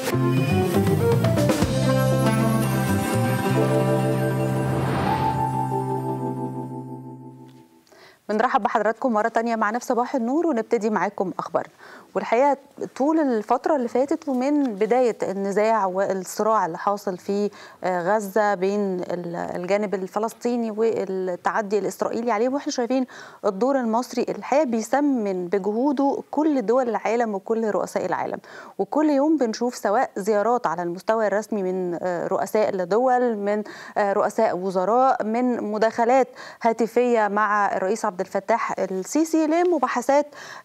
بنرحب بحضراتكم مرة تانية معنا في صباح النور ونبتدي معاكم أخبارنا والحقيقة طول الفترة اللي فاتت ومن بداية النزاع والصراع اللي حاصل في غزة بين الجانب الفلسطيني والتعدي الإسرائيلي عليه واحنا شايفين الدور المصري الحقيقة بيسمن بجهوده كل دول العالم وكل رؤساء العالم وكل يوم بنشوف سواء زيارات على المستوى الرسمي من رؤساء الدول من رؤساء وزراء من مداخلات هاتفية مع الرئيس عبد الفتاح السيسي لمباحثات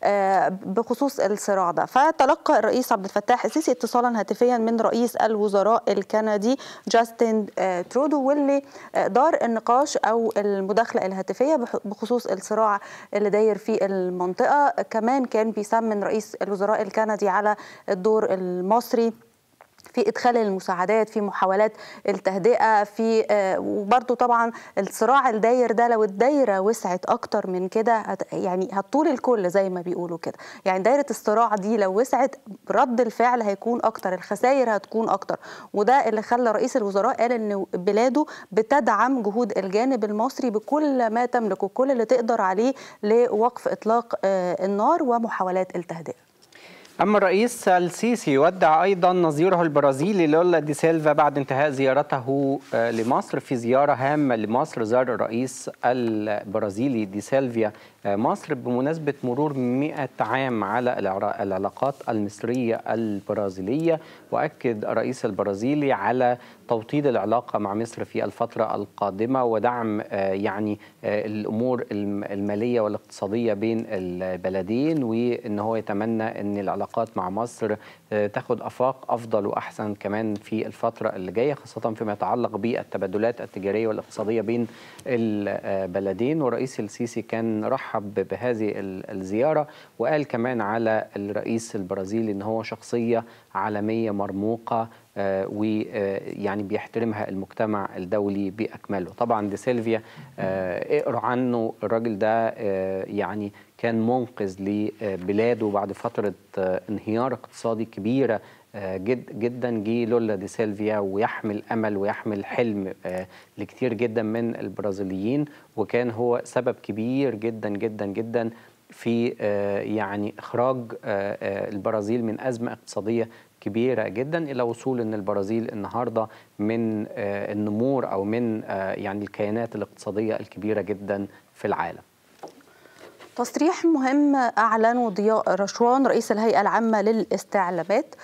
بخصوص الصراع ده فتلقى الرئيس عبد الفتاح السيسي اتصالا هاتفيا من رئيس الوزراء الكندي جاستن ترودو واللي دار النقاش او المداخله الهاتفيه بخصوص الصراع اللي داير في المنطقه كمان كان بيسمن رئيس الوزراء الكندي على الدور المصري في ادخال المساعدات في محاولات التهدئه في آه وبرده طبعا الصراع الداير ده لو الدايره وسعت اكتر من كده هت يعني هتطول الكل زي ما بيقولوا كده يعني دايره الصراع دي لو وسعت رد الفعل هيكون اكتر الخسائر هتكون اكتر وده اللي خلى رئيس الوزراء قال ان بلاده بتدعم جهود الجانب المصري بكل ما تملكه كل اللي تقدر عليه لوقف اطلاق آه النار ومحاولات التهدئه أما الرئيس السيسي يودع أيضا نظيره البرازيلي لولا دي سيلفا بعد انتهاء زيارته لمصر في زيارة هامة لمصر زار الرئيس البرازيلي دي سيلفيا مصر بمناسبة مرور 100 عام على العلاقات المصرية البرازيلية وأكد الرئيس البرازيلي على توطيد العلاقة مع مصر في الفترة القادمة ودعم يعني الأمور المالية والاقتصادية بين البلدين وأن هو يتمنى أن العلاقات مع مصر تاخد أفاق أفضل وأحسن كمان في الفترة اللي جاية خاصة فيما يتعلق بالتبادلات التجارية والاقتصادية بين البلدين والرئيس السيسي كان رحب بهذه الزيارة وقال كمان على الرئيس البرازيلي أن هو شخصية عالمية مرموقة آه ويعني آه بيحترمها المجتمع الدولي باكمله طبعا دي سيلفيا آه اقروا عنه الراجل ده يعني كان منقذ لبلاده بعد فتره انهيار اقتصادي كبيره جد جدا جه لولا دي سيلفيا ويحمل امل ويحمل حلم لكتير جدا من البرازيليين وكان هو سبب كبير جدا جدا جدا في يعني اخراج البرازيل من ازمه اقتصاديه كبيره جدا الى وصول ان البرازيل النهارده من النمور او من يعني الكيانات الاقتصاديه الكبيره جدا في العالم. تصريح مهم اعلنه ضياء رشوان رئيس الهيئه العامه للاستعلامات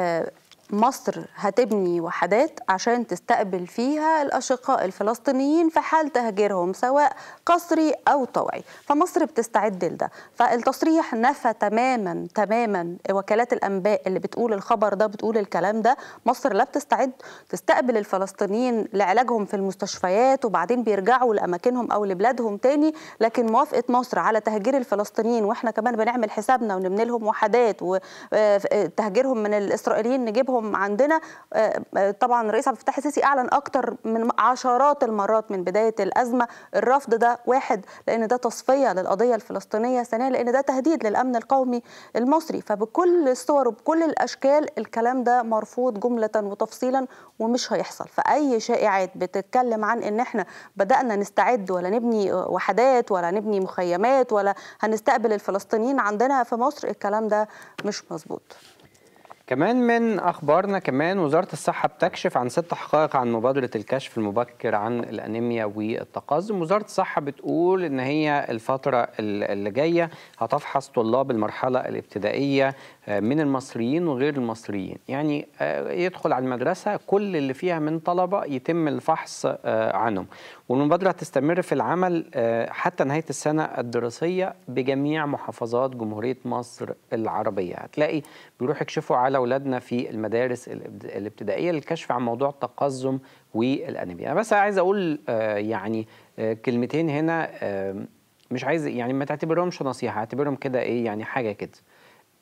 مصر هتبني وحدات عشان تستقبل فيها الأشقاء الفلسطينيين في حال تهجيرهم سواء قسري أو طوعي فمصر بتستعد لده فالتصريح نفى تماما تماما وكالات الأنباء اللي بتقول الخبر ده بتقول الكلام ده مصر لا بتستعد تستقبل الفلسطينيين لعلاجهم في المستشفيات وبعدين بيرجعوا لأماكنهم أو لبلادهم تاني لكن موافقة مصر على تهجير الفلسطينيين وإحنا كمان بنعمل حسابنا ونبني لهم وحدات وتهجيرهم من الإسرائيليين نجيبهم عندنا طبعا الرئيس عبد الفتاح السيسي اعلن اكتر من عشرات المرات من بدايه الازمه الرفض ده واحد لان ده تصفيه للقضيه الفلسطينيه ثانيا لان ده تهديد للامن القومي المصري فبكل الصور وبكل الاشكال الكلام ده مرفوض جمله وتفصيلا ومش هيحصل فاي شائعات بتتكلم عن ان احنا بدانا نستعد ولا نبني وحدات ولا نبني مخيمات ولا هنستقبل الفلسطينيين عندنا في مصر الكلام ده مش مظبوط كمان من اخبارنا كمان وزاره الصحه بتكشف عن ست حقائق عن مبادره الكشف المبكر عن الانيميا والتقزم وزاره الصحه بتقول ان هي الفتره اللي جايه هتفحص طلاب المرحله الابتدائيه من المصريين وغير المصريين يعني يدخل على المدرسه كل اللي فيها من طلبه يتم الفحص عنهم والمبادره هتستمر في العمل حتى نهايه السنه الدراسيه بجميع محافظات جمهوريه مصر العربيه هتلاقي بيروحوا يكشفوا على اولادنا في المدارس الابتدائيه للكشف عن موضوع التقزم والانيميا انا بس عايز اقول يعني كلمتين هنا مش عايز يعني ما تعتبرهمش نصيحه اعتبرهم كده ايه يعني حاجه كده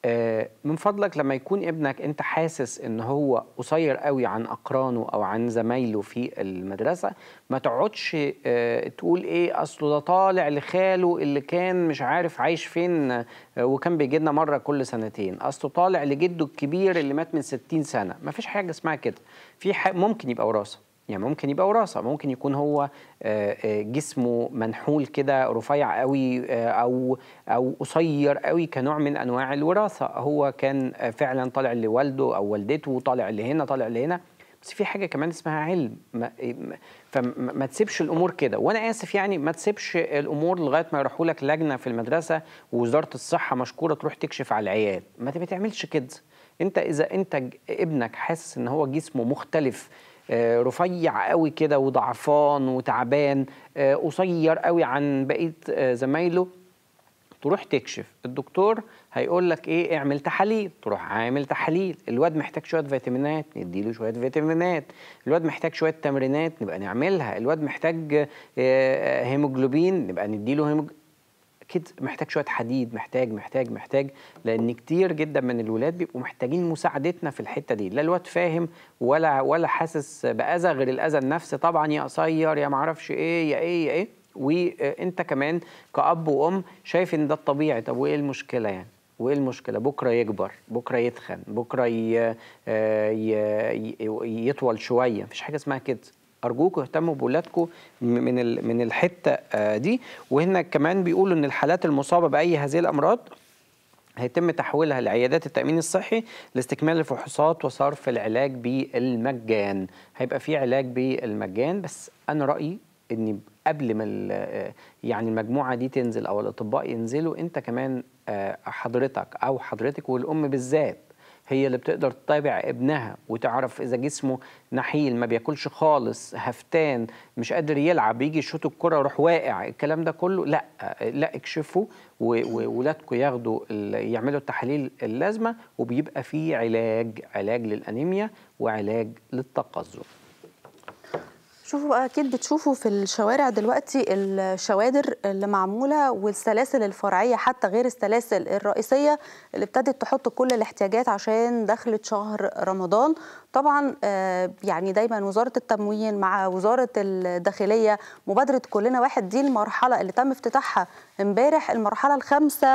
آه، من فضلك لما يكون ابنك انت حاسس ان هو قصير قوي عن اقرانه او عن زمايله في المدرسه ما تقعدش آه، تقول ايه اصله ده طالع لخاله اللي كان مش عارف عايش فين آه، وكان بيجي لنا مره كل سنتين اصله طالع لجده الكبير اللي مات من 60 سنه ما فيش حاجه اسمها كده في ح- ممكن يبقى وراثه يعني ممكن يبقى وراثه ممكن يكون هو آه، آه، جسمه منحول كده رفيع قوي آه، او او قصير قوي كنوع من انواع الوراثه هو كان آه، فعلا طالع لوالده او والدته طالع لهنا طالع لهنا بس في حاجه كمان اسمها علم ما ما- فما ما تسيبش الامور كده وانا اسف يعني ما تسيبش الامور لغايه ما يروحوا لك لجنه في المدرسه ووزاره الصحه مشكوره تروح تكشف على العيال ما ما تعملش كده انت اذا انت ج- ابنك حاسس ان هو جسمه مختلف آه، رفيع قوي كده وضعفان وتعبان آه، قصير قوي عن بقيه آه، زمايله تروح تكشف الدكتور هيقول لك ايه اعمل تحاليل تروح عامل تحاليل الواد محتاج شويه فيتامينات نديله شويه فيتامينات الواد محتاج شويه تمرينات نبقى نعملها الواد محتاج آه، هيموجلوبين نبقى نديله هيموج... اكيد محتاج شويه حديد محتاج محتاج محتاج لان كتير جدا من الولاد بيبقوا محتاجين مساعدتنا في الحته دي لا الواد فاهم ولا ولا حاسس باذى غير الاذى النفسي طبعا يا قصير يا معرفش ايه يا ايه يا ايه وانت كمان كاب وام شايف ان ده الطبيعي طب وايه المشكله يعني وايه المشكله بكره يكبر بكره يتخن بكره ي... آه، ي... ي... يطول شويه مفيش حاجه اسمها كده ارجوكم اهتموا باولادكم من ال- من الحته آه، دي وهنا كمان بيقولوا ان الحالات المصابه باي هذه الامراض هيتم تحويلها لعيادات التأمين الصحي لاستكمال الفحوصات وصرف العلاج بالمجان هيبقى في علاج بالمجان بس أنا رأيي إن قبل ما ال- يعني المجموعة دي تنزل أو الأطباء ينزلوا أنت كمان آه، حضرتك أو حضرتك والأم بالذات هي اللي بتقدر تتابع ابنها وتعرف اذا جسمه نحيل ما بياكلش خالص هفتان مش قادر يلعب يجي يشوط الكره يروح واقع الكلام ده كله لا لا اكشفوا و- وولادكم ياخدوا ال- يعملوا التحاليل اللازمه وبيبقى في علاج علاج للانيميا وعلاج للتقزم شوفوا بقى اكيد بتشوفوا في الشوارع دلوقتي الشوادر اللي معموله والسلاسل الفرعيه حتى غير السلاسل الرئيسيه اللي ابتدت تحط كل الاحتياجات عشان دخلت شهر رمضان طبعا آه، يعني دايما وزاره التموين مع وزاره الداخليه مبادره كلنا واحد دي المرحله اللي تم افتتاحها امبارح المرحله ال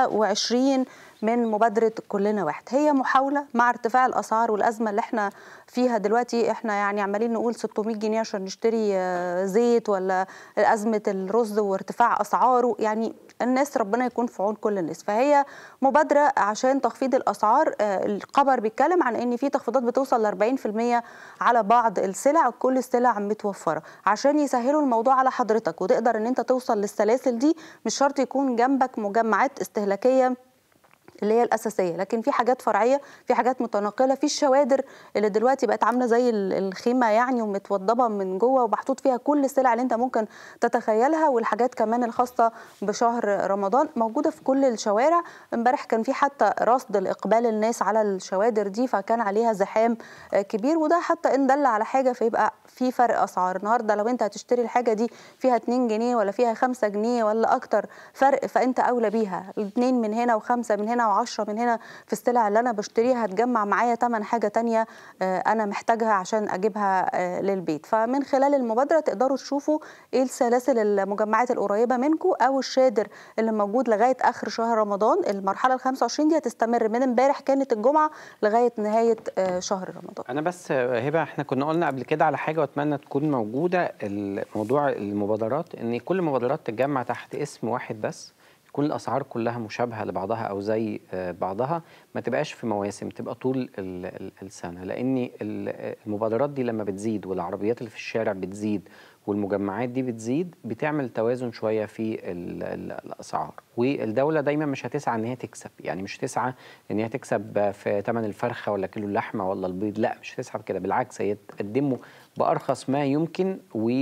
25 من مبادره كلنا واحد هي محاوله مع ارتفاع الاسعار والازمه اللي احنا فيها دلوقتي احنا يعني عمالين نقول 600 جنيه عشان نشتري آه، زيت ولا ازمه الرز وارتفاع اسعاره يعني الناس ربنا يكون في عون كل الناس فهي مبادره عشان تخفيض الاسعار آه، الخبر بيتكلم عن ان في تخفيضات بتوصل ل 40% على بعض السلع كل السلع متوفره عشان يسهلوا الموضوع على حضرتك وتقدر ان انت توصل للسلاسل دي مش شرط يكون جنبك مجمعات استهلاكيه اللي هي الاساسيه لكن في حاجات فرعيه في حاجات متنقله في الشوادر اللي دلوقتي بقت عامله زي ال- الخيمه يعني ومتوضبه من جوه ومحطوط فيها كل السلع اللي انت ممكن تتخيلها والحاجات كمان الخاصه بشهر رمضان موجوده في كل الشوارع امبارح كان في حتى رصد لاقبال الناس على الشوادر دي فكان عليها زحام آه، كبير وده حتى ان دل على حاجه فيبقى في فرق اسعار النهارده لو انت هتشتري الحاجه دي فيها 2 جنيه ولا فيها 5 جنيه ولا اكتر فرق فانت اولى بيها الاثنين من هنا وخمسه من هنا و10 من هنا في السلع اللي انا بشتريها هتجمع معايا ثمن حاجه تانية آه، انا محتاجها عشان اجيبها آه، للبيت فمن خلال المبادره تقدروا تشوفوا ايه السلاسل المجمعات القريبه منكم او الشادر اللي موجود لغايه اخر شهر رمضان المرحله ال 25 دي هتستمر من امبارح كانت الجمعه لغايه نهايه آه، شهر رمضان انا بس هبه احنا كنا قلنا قبل كده على حاجه واتمنى تكون موجوده الموضوع المبادرات ان كل المبادرات تتجمع تحت اسم واحد بس يكون الاسعار كلها مشابهه لبعضها او زي آه، بعضها ما تبقاش في مواسم تبقى طول ال- ال- السنه لان ال- المبادرات دي لما بتزيد والعربيات اللي في الشارع بتزيد والمجمعات دي بتزيد بتعمل توازن شويه في ال- ال- الاسعار والدوله دايما مش هتسعى ان هي تكسب يعني مش هتسعى ان هي تكسب في ثمن الفرخه ولا كيلو اللحمه ولا البيض لا مش هتسعى كده بالعكس هي تقدمه بارخص ما يمكن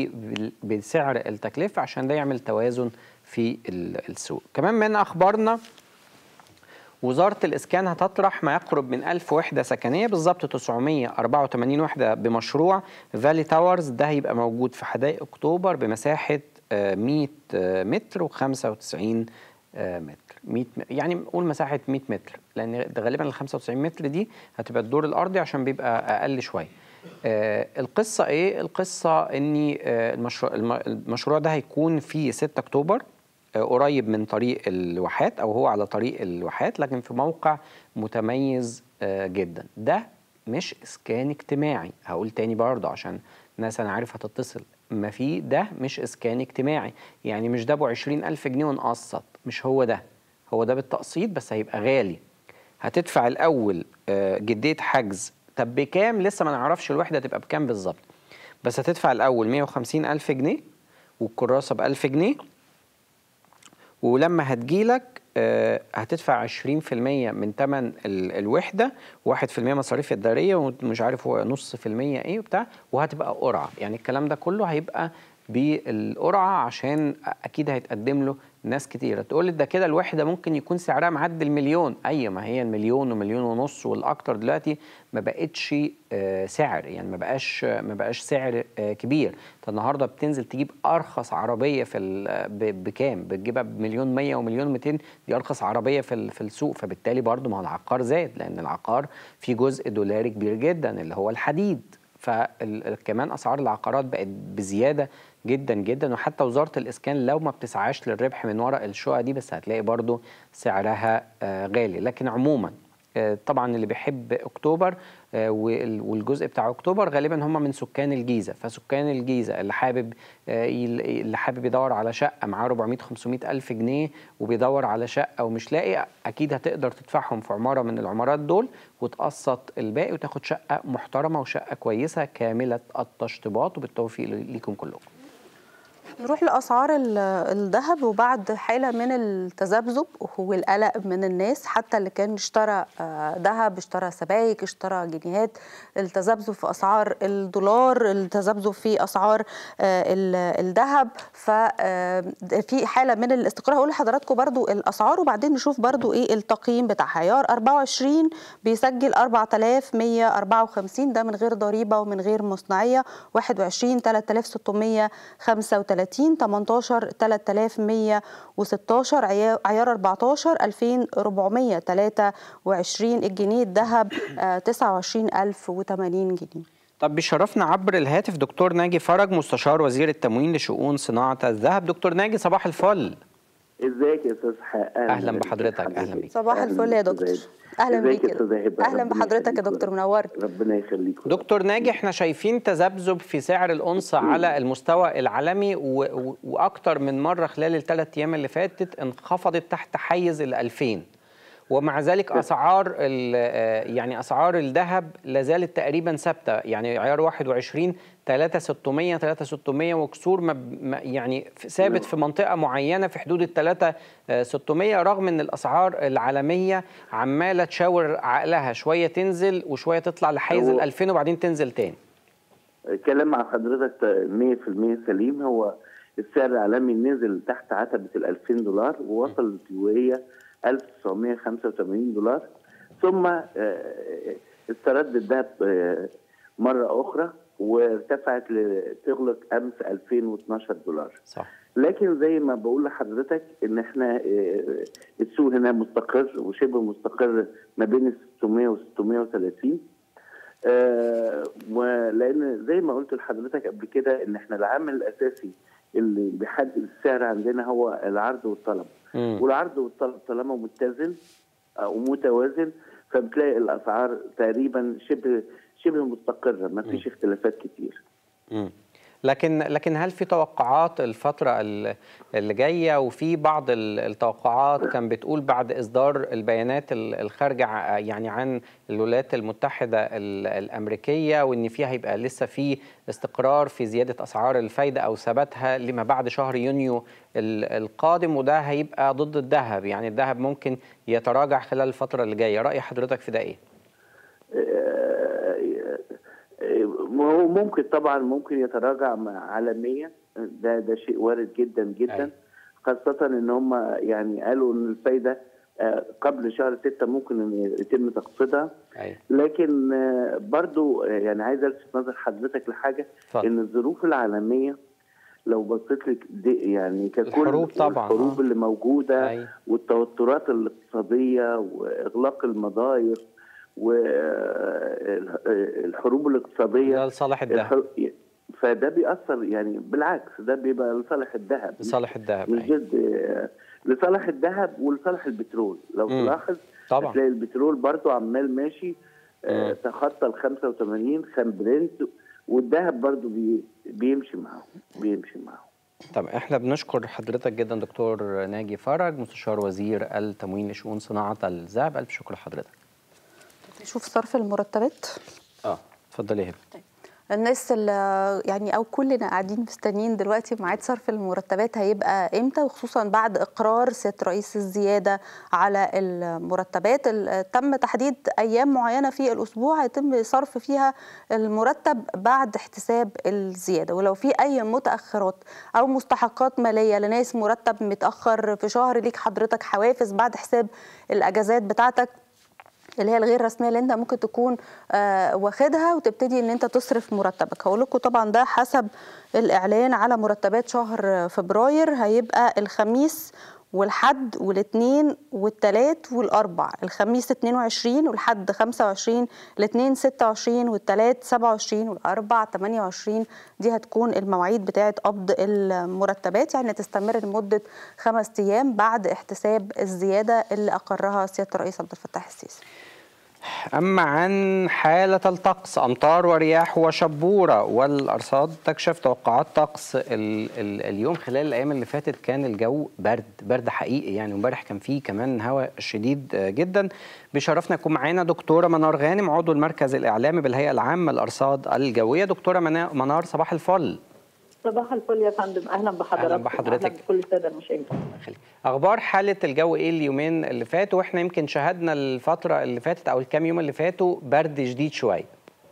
وبسعر التكلفه عشان ده يعمل توازن في ال- السوق كمان من اخبارنا وزارة الإسكان هتطرح ما يقرب من 1000 وحدة سكنية بالظبط 984 وحدة بمشروع فالي تاورز ده هيبقى موجود في حدائق أكتوبر بمساحة آه، 100 آه، متر و95 متر 100 م- يعني قول مساحه 100 متر لان ده غالبا ال 95 متر دي هتبقى الدور الارضي عشان بيبقى اقل شويه آه القصه ايه القصه ان آه المشروع الم- المشروع ده هيكون في 6 اكتوبر آه، قريب من طريق الواحات او هو على طريق الواحات لكن في موقع متميز آه، جدا ده مش اسكان اجتماعي هقول تاني برضه عشان ناس انا عارف هتتصل ما في ده مش اسكان اجتماعي يعني مش ده ابو 20000 جنيه ونقسط مش هو ده هو ده بالتقسيط بس هيبقى غالي هتدفع الاول آه، جديه حجز طب بكام لسه ما نعرفش الوحده تبقى بكام بالظبط بس هتدفع الاول 150 الف جنيه والكراسه ب 1000 جنيه ولما هتجيلك آه، هتدفع 20% من ثمن ال- الوحده و1% مصاريف الداريه ومش عارف هو نص في المية ايه وبتاع وهتبقى قرعه يعني الكلام ده كله هيبقى بالقرعه عشان اكيد هيتقدم له ناس كتيره تقول لي ده كده الوحده ممكن يكون سعرها معدي المليون ايوه ما هي المليون ومليون ونص والاكتر دلوقتي ما بقتش آه، سعر يعني ما بقاش ما بقاش سعر آه، كبير انت النهارده بتنزل تجيب ارخص عربيه في ال- ب- بكام بتجيبها بمليون 100 ومليون 200 دي ارخص عربيه في ال- في السوق فبالتالي برضو ما هو العقار زاد لان العقار فيه جزء دولاري كبير جدا اللي هو الحديد فكمان اسعار العقارات بقت بزياده جدا جدا وحتى وزاره الاسكان لو ما بتسعاش للربح من وراء الشقق دي بس هتلاقي برضو سعرها آه، غالي لكن عموما آه، طبعا اللي بيحب اكتوبر آه، وال- والجزء بتاع اكتوبر غالبا هم من سكان الجيزه فسكان الجيزه اللي حابب آه، يل- اللي حابب يدور على شقه معاه 400 500 الف جنيه وبيدور على شقه ومش لاقي اكيد هتقدر تدفعهم في عماره من العمارات دول وتقسط الباقي وتاخد شقه محترمه وشقه كويسه كامله التشطيبات وبالتوفيق ليكم كلكم نروح لأسعار ال- الذهب وبعد حالة من التذبذب والقلق من الناس حتى اللي كان اشترى آه، ذهب اشترى سبائك اشترى جنيهات التذبذب في أسعار الدولار التذبذب في أسعار آه، ال- الذهب ففي حالة من الاستقرار هقول لحضراتكم برضو الأسعار وبعدين نشوف برضو إيه التقييم بتاع عيار 24 بيسجل 4154 ده من غير ضريبة ومن غير مصنعية 21 3635 18 3116 عيا- عيار 14 2423 الجنيه الذهب آه، 29080 جنيه طب بيشرفنا عبر الهاتف دكتور ناجي فرج مستشار وزير التموين لشؤون صناعه الذهب دكتور ناجي صباح الفل ازيك يا استاذ حق أهلاً بحضرتك، أهلاً بيك. صباح الفل يا دكتور اهلا ازيك بيك يا استاذ هبه اهلا ربنا بحضرتك يا يخليك دكتور ورب- منور ربنا يخليك ورب. دكتور ناجي احنا شايفين تذبذب في سعر الأنصة على المستوى العالمي و... و... وأكتر من مرة خلال الثلاث أيام اللي فاتت انخفضت تحت حيز ال 2000 ومع ذلك أسعار ال... آه، يعني أسعار الذهب لا زالت تقريبا ثابتة يعني عيار 21 3600 3600 وكسور ما... ب- ما يعني في- ثابت في منطقة معينة في حدود ال 3600 رغم ان الأسعار العالمية عمالة تشاور عقلها شوية تنزل وشوية تطلع لحيز هو- ال 2000 وبعدين تنزل تاني كلام مع حضرتك 100% سليم هو السعر العالمي نزل تحت عتبة ال 2000 دولار ووصل الجوية 1985 دولار ثم آه، استرد الذهب آه، مرة أخرى وارتفعت لتغلق أمس 2012 دولار صح لكن زي ما بقول لحضرتك ان احنا آه، السوق هنا مستقر وشبه مستقر ما بين ال 600 و 630 آه، ولان زي ما قلت لحضرتك قبل كده ان احنا العامل الاساسي اللي بيحدد السعر عندنا هو العرض والطلب مم. والعرض والطلب طالما متزن او متوازن فبتلاقي الاسعار تقريبا شبه شبه مستقره ما فيش اختلافات كتير مم. لكن لكن هل في توقعات الفترة ال- اللي جاية وفي بعض ال- التوقعات كان بتقول بعد إصدار البيانات ال- الخارجة ع- يعني عن الولايات المتحدة ال- الأمريكية وإن فيها هيبقى لسه في استقرار في زيادة أسعار الفايدة أو ثباتها لما بعد شهر يونيو ال- القادم وده هيبقى ضد الذهب يعني الذهب ممكن يتراجع خلال الفترة اللي جاية رأي حضرتك في ده إيه؟ ما هو ممكن طبعا ممكن يتراجع مع- عالميا ده ده شيء وارد جدا جدا أيوة. خاصة ان هم يعني قالوا ان الفايدة آه، قبل شهر ستة ممكن ان يتم تخفيضها أيوة. لكن آه، برضو آه، يعني عايز الفت نظر حضرتك لحاجة اتفضل. ان الظروف العالمية لو بصيت لك دي يعني ككل الحروب طبعاً، الحروب آه. اللي موجوده أيوة. والتوترات الاقتصاديه واغلاق المضايق والحروب الاقتصاديه ده لصالح الذهب الح- فده بيأثر يعني بالعكس ده بيبقى لصالح الذهب لصالح الذهب مش أيوة. ضد لصالح الذهب ولصالح البترول لو مم. تلاحظ طبعا هتلاقي البترول برضو عمال ماشي آه، مم. تخطى ال 85 خام برنت والذهب برضو بي بيمشي معاهم بيمشي معاهم طب احنا بنشكر حضرتك جدا دكتور ناجي فرج مستشار وزير التموين لشؤون صناعه الذهب الف شكر لحضرتك نشوف صرف المرتبات اه اتفضلي يا هبه الناس اللي يعني او كلنا قاعدين مستنيين دلوقتي ميعاد صرف المرتبات هيبقى امتى وخصوصا بعد اقرار سياده رئيس الزياده على المرتبات ال- تم تحديد ايام معينه في الاسبوع هيتم صرف فيها المرتب بعد احتساب الزياده ولو في اي متاخرات او مستحقات ماليه لناس مرتب متاخر في شهر ليك حضرتك حوافز بعد حساب الاجازات بتاعتك اللي هي الغير رسميه اللي انت ممكن تكون آه واخدها وتبتدي ان انت تصرف مرتبك هقول لكم طبعا ده حسب الاعلان على مرتبات شهر فبراير هيبقى الخميس والحد والاثنين والثلاث والاربع الخميس 22 والحد 25 الاثنين 26 والثلاث 27 والاربع 28 دي هتكون المواعيد بتاعه قبض المرتبات يعني تستمر لمده خمس ايام بعد احتساب الزياده اللي اقرها سياده الرئيس عبد الفتاح السيسي أما عن حالة الطقس أمطار ورياح وشبورة والأرصاد تكشف توقعات طقس ال ال اليوم خلال الأيام اللي فاتت كان الجو برد برد حقيقي يعني امبارح كان فيه كمان هواء شديد جدا بشرفنا يكون معانا دكتورة منار غانم عضو المركز الإعلامي بالهيئة العامة للأرصاد الجوية دكتورة منا- منار صباح الفل صباح الفل يا فندم اهلا بحضرتك أهلاً بحضرتك. اهلا بكل الساده المشاهدين خلي. اخبار حاله الجو ايه اليومين اللي فاتوا واحنا يمكن شهدنا الفتره اللي فاتت او الكام يوم اللي فاتوا برد شديد شويه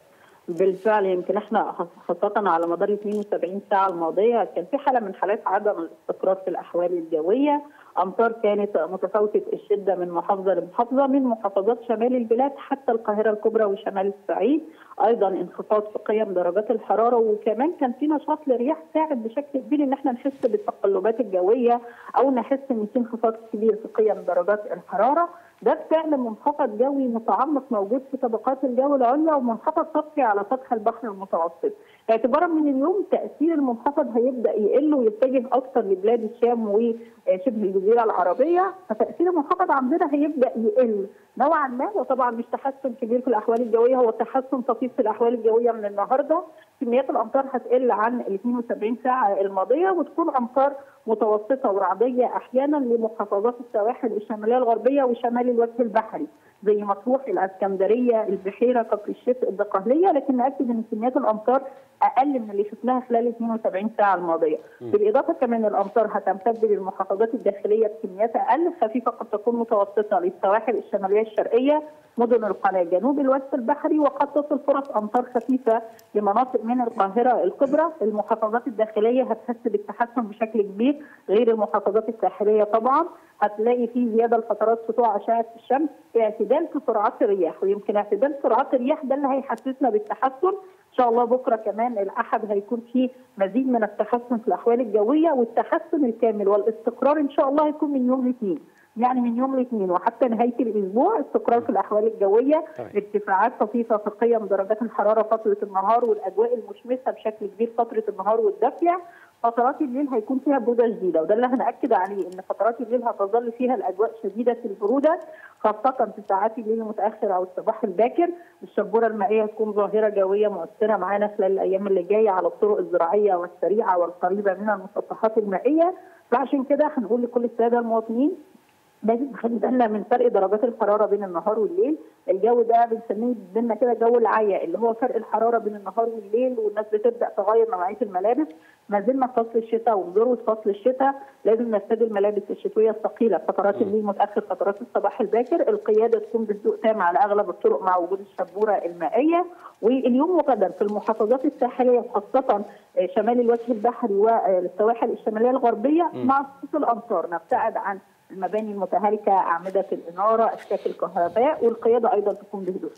بالفعل يمكن احنا خاصه على مدار 72 ساعه الماضيه كان في حاله من حالات عدم الاستقرار في الاحوال الجويه امطار كانت متفاوته الشده من محافظه لمحافظه من محافظات شمال البلاد حتى القاهره الكبرى وشمال الصعيد ايضا انخفاض في قيم درجات الحراره وكمان كان في نشاط للرياح ساعد بشكل كبير ان احنا نحس بالتقلبات الجويه او نحس ان في انخفاض كبير في قيم درجات الحراره ده بفعل منخفض جوي متعمق موجود في طبقات الجو العليا ومنخفض سطحي على سطح البحر المتوسط اعتبارا من اليوم تاثير المنخفض هيبدا يقل ويتجه اكثر لبلاد الشام وشبه الجزيره العربيه فتاثير المنخفض عندنا هيبدا يقل نوعا ما وطبعا مش تحسن كبير في الاحوال الجويه هو تحسن طفيف في الاحوال الجويه من النهارده كميات الامطار هتقل عن ال 72 ساعه الماضيه وتكون امطار متوسطه ورعديه احيانا لمحافظات السواحل الشماليه الغربيه وشمال الوجه البحري زي مطروح الاسكندريه البحيره كفر الشيخ الدقهليه لكن ناكد ان كميات الامطار اقل من اللي شفناها خلال 72 ساعه الماضيه بالاضافه كمان الامطار هتمتد للمحافظات الداخليه بكميات اقل خفيفه قد تكون متوسطه للسواحل الشماليه الشرقيه مدن القناه جنوب الوجه البحري وقد تصل فرص امطار خفيفه لمناطق من القاهره الكبرى المحافظات الداخليه هتحس بالتحسن بشكل كبير غير المحافظات الساحليه طبعا هتلاقي في زياده لفترات سطوع اشعه الشمس اعتدال في سرعات الرياح ويمكن اعتدال سرعات الرياح ده اللي هيحسسنا بالتحسن ان شاء الله بكره كمان الاحد هيكون فيه مزيد من التحسن في الاحوال الجويه والتحسن الكامل والاستقرار ان شاء الله هيكون من يوم الاثنين يعني من يوم الاثنين وحتى نهايه الاسبوع استقرار في الاحوال الجويه طيب. ارتفاعات طفيفه في قيم درجات الحراره فتره النهار والاجواء المشمسه بشكل كبير فتره النهار والدافيه فترات الليل هيكون فيها بروده شديده وده اللي هنأكد عليه ان فترات الليل هتظل فيها الاجواء شديده البروده خاصه في ساعات الليل المتاخر او الصباح الباكر الشبوره المائيه هتكون ظاهره جويه مؤثره معانا خلال الايام اللي جايه على الطرق الزراعيه والسريعه والقريبه من المسطحات المائيه فعشان كده هنقول لكل الساده المواطنين لازم نخلي بالنا من فرق درجات الحراره بين النهار والليل، الجو ده بنسميه بينا كده جو العيا اللي هو فرق الحراره بين النهار والليل والناس بتبدا تغير نوعيه الملابس، ما زلنا في فصل الشتاء وذروه فصل الشتاء لازم نرتدي الملابس الشتويه الثقيله فترات الليل متاخر فترات الصباح الباكر، القياده تكون بهدوء تام على اغلب الطرق مع وجود الشبوره المائيه، واليوم وغدا في المحافظات الساحليه وخاصه شمال الوجه البحري والسواحل الشماليه الغربيه مع سقوط الامطار نبتعد عن المباني المتهالكه اعمده الاناره اسلاك الكهرباء والقياده ايضا تكون بهدوء تام.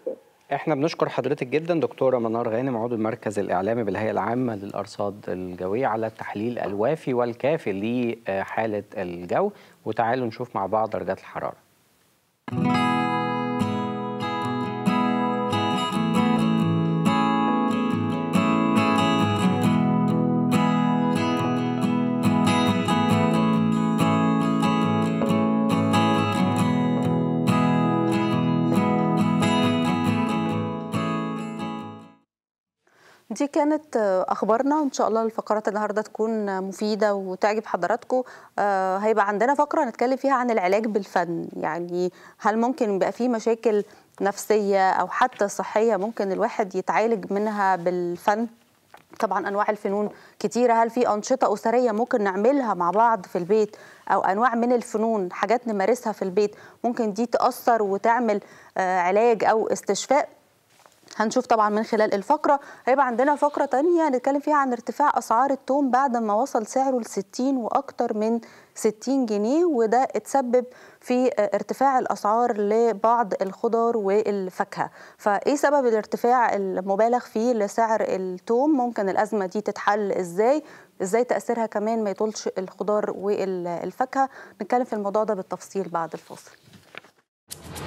احنا بنشكر حضرتك جدا دكتوره منار غانم عضو المركز الاعلامي بالهيئه العامه للارصاد الجويه على التحليل الوافي والكافي لحاله الجو وتعالوا نشوف مع بعض درجات الحراره دي كانت اخبارنا وان شاء الله الفقرات النهارده تكون مفيده وتعجب حضراتكم آه هيبقى عندنا فقره نتكلم فيها عن العلاج بالفن يعني هل ممكن يبقى في مشاكل نفسيه او حتى صحيه ممكن الواحد يتعالج منها بالفن طبعا انواع الفنون كتيره هل في انشطه اسريه ممكن نعملها مع بعض في البيت او انواع من الفنون حاجات نمارسها في البيت ممكن دي تاثر وتعمل آه علاج او استشفاء هنشوف طبعا من خلال الفقرة هيبقى عندنا فقرة تانية نتكلم فيها عن ارتفاع أسعار التوم بعد ما وصل سعره ل 60 وأكتر من 60 جنيه وده اتسبب في ارتفاع الأسعار لبعض الخضار والفاكهة فإيه سبب الارتفاع المبالغ فيه لسعر التوم ممكن الأزمة دي تتحل إزاي إزاي تأثيرها كمان ما يطولش الخضار والفاكهة نتكلم في الموضوع ده بالتفصيل بعد الفاصل